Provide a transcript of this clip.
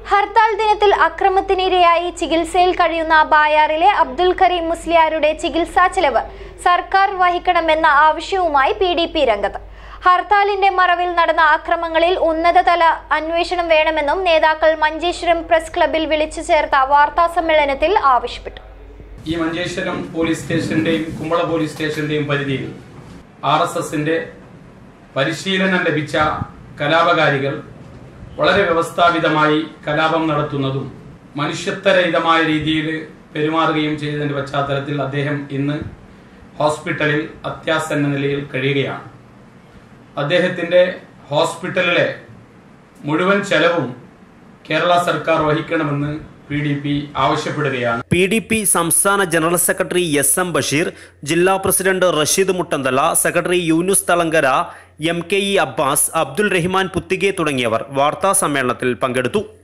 ഹർത്താൽ ദിനത്തിൽ അക്രമത്തിനിരയായി ചികിത്സയിൽ കഴിയുന്ന ബായാറിലെ അബ്ദുൽ കരീം മുസ്ലിയാരുടെ ചികിത്സാ ചെലവ് സർക്കാർ വഹിക്കണമെന്ന ആവശ്യവുമായി പി ഡി പി രംഗത്ത് ഹർത്താലിന്റെ മറവിൽ നടന്ന അക്രമങ്ങളിൽ ഉന്നതതല അന്വേഷണം വേണമെന്നും നേതാക്കൾ മഞ്ചേശ്വരം പ്രസ് ക്ലബിൽ വിളിച്ചു ചേർത്ത വാർത്താ സമ്മേളനത്തിൽ ആവശ്യപ്പെട്ടു ഈ മഞ്ചേശ്വരം പോലീസ് സ്റ്റേഷന്റെയും കുമ്പള പോലീസ് സ്റ്റേഷന്റെയും പരിധിയിൽ ആർ എസ് എസിന്റെ പരിശീലനം ലഭിച്ച കലാപകാരികൾ വളരെ വ്യവസ്ഥാപിതമായി കലാപം നടത്തുന്നതും മനുഷ്യത്വരഹിതമായ രീതിയിൽ പെരുമാറുകയും ചെയ്തതിന്റെ പശ്ചാത്തലത്തിൽ അദ്ദേഹം ഇന്ന് ഹോസ്പിറ്റലിൽ അത്യാസന്ന നിലയിൽ കഴിയുകയാണ് അദ്ദേഹത്തിന്റെ ഹോസ്പിറ്റലിലെ മുഴുവൻ ചെലവും കേരള സർക്കാർ വഹിക്കണമെന്ന് പി ഡി പി ആവശ്യപ്പെടുകയാണ് പി ഡി പി സംസ്ഥാന general secretary S M Basheer ജില്ലാ president Rasheed Muttanthala secretary Yunus Thalangara M K E Abbas Abdul Rahman Puthige തുടങ്ങിയവർ വാർത്താ സമ്മേളനത്തിൽ പങ്കെടുത്തു